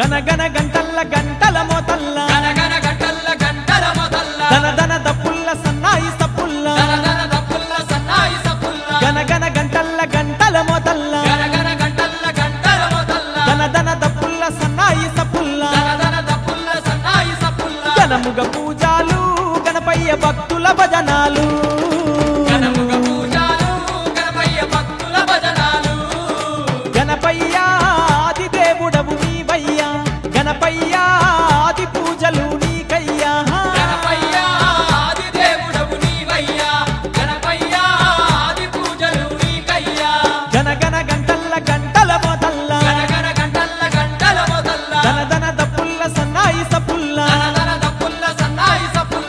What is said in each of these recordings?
గనగన గంటల్ల గంటల మోతల్ల గనగన గంటల్ల గంటల మొదల్ల దన దన దప్పుల్ల సన్నాయి సప్పుల్ల దనదన దప్పుల్ల సన్నాయి సప్పుల్ల గనగన గంటల్ల గంటల మోతల్ల గనగన గంటల్ల గంటల మొదల్ల దన దన దప్పుల్ల సన్నాయి సప్పుల్ల దనదన దప్పుల్ల సన్నాయి సప్పుల్ల గనముగ పూజాలు గణపయ్య భక్తుల భజనాలు గణముగ పూజాలు గణపయ్య భక్తుల భజనాలు గణపయ్య ఆది దేవుడవు నీవయ్యా గణపయ్య ఆది పూజలు నీకయ్యా గణపయ్య ఆది దేవుడవు నీవయ్యా గణపయ్య ఆది పూజలు నీకయ్యా గనగన గంటల్ల గంటల మోతల్ల గనగన గంటల్ల గంటల మొదల్ల దన దన దప్పుల్ల సన్నాయి సప్పుల్ల దనదన దప్పుల్ల సన్నాయి సప్పుల్ల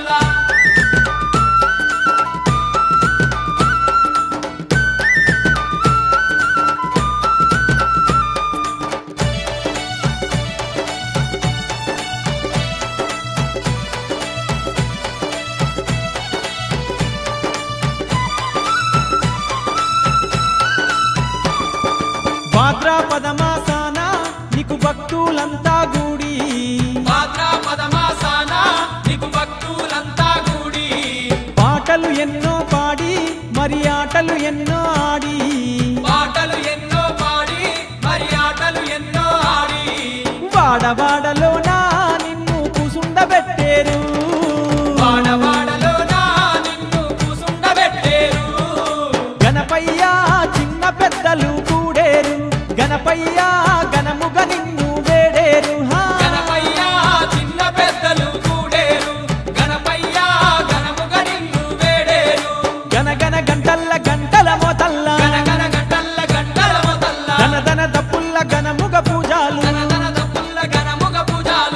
భాద్రాపద మాసాన నీకు భక్తులంతా గూడి భాద్రాపద మాసాన నీకు భక్తులంతా కూడి పాటలు ఎన్నో పాడి మరి ఆటలు ఎన్నో ఆడి పాటలు ఎన్నో పాడి మరి ఆటలు ఎన్నో ఆడి వాడవాడలోన నిన్ను కుసుండబెట్టేరు వాడవాడలోన నిన్ను కూసుండబెట్టేరు గణపయ్య చిన్న పెద్దలు కూడేరు గణపయ్య గణముగ నిన్ను వేడేరు హా. గణపయ్య చిన్న పెద్దలు కూడేరు గణపయ్య గణముగ నిన్ను వేడేరు గనగన గంటల్ల గంటల మోతల్ల గణగణ గంటల్ల గంటల మొదల్ల ధన ధన దప్పుల్ల గణముగ పూజాలు ధనధన దప్పుల్ల గణముగ పూజాలు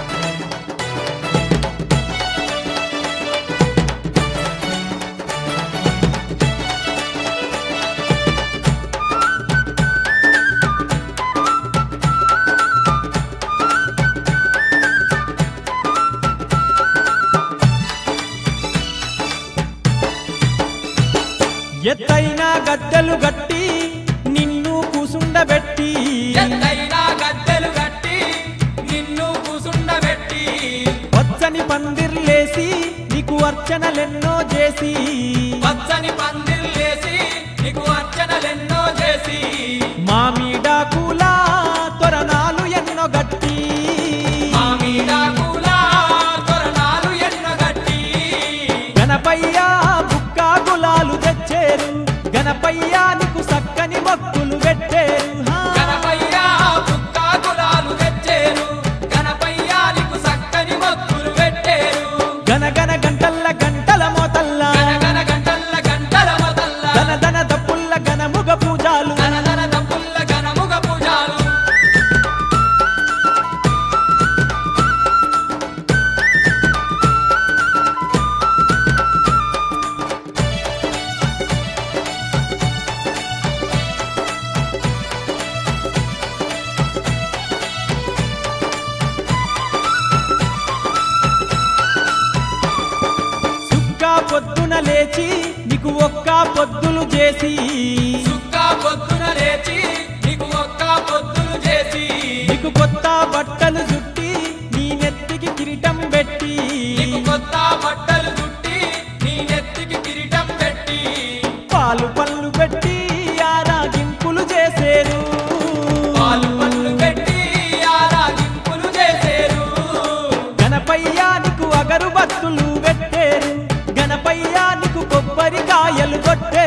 ఎత్తైన గద్దెలు గట్టి నిన్ను కూసుండబెట్టి ఎత్తైన గద్దెలు కట్టి నిన్ను కూసుండబెట్టి పచ్చని పందిర్లేసి నీకు అర్చనలెన్నో చేసి పచ్చని పందిర్లేసి నీకు అర్చనలెన్నో చేసి మామిడాకుల తొరణాలు ఎన్నో గట్టి మామిడాకుల తోరణాలు ఎన్నగట్టి గణపయ్య బుక్క గులాలు తెచ్చేరు గణపయ్య నీకు సక్కని మొక్కులు పెట్టేరు హా. గణపయ్య బుక్క గులాలు తెచ్చేరు గణపయ్య నీకు సక్కని మొక్కులు పెట్టేరు గనగన గంటల్ల గంటల మోతల్ల గణగణ గంటల్ల గంటల మొదల్ల ధన ధన దప్పుల్ల గణముగ పూజాలు ధనధన దప్పుల్ల గణముగ పూజాలు సుక్క పొద్దున లేచి నీకు ఒక్క పొద్దులు చేసి సుక్క పొద్దున లేచి నీకు ఒక్క పొద్దులు చేసి నీకు కొత్త బట్టలు చుట్టి నీ నెత్తికి కిరీటం పెట్టి నీకు కొత్త బట్టలు చుట్టి నీ నెత్తికి కిరీటం పెట్టి పాలు పళ్ళు పెట్టి ఆరాగింపులు చేసేరు పాలు పళ్ళు పెట్టి ఆరాగింపులు చేసేరు గణపయ్య నీకు అగరు బత్తులు పెట్టేరు గణపయ్య నీకు కొబ్బరికాయలు కొట్టే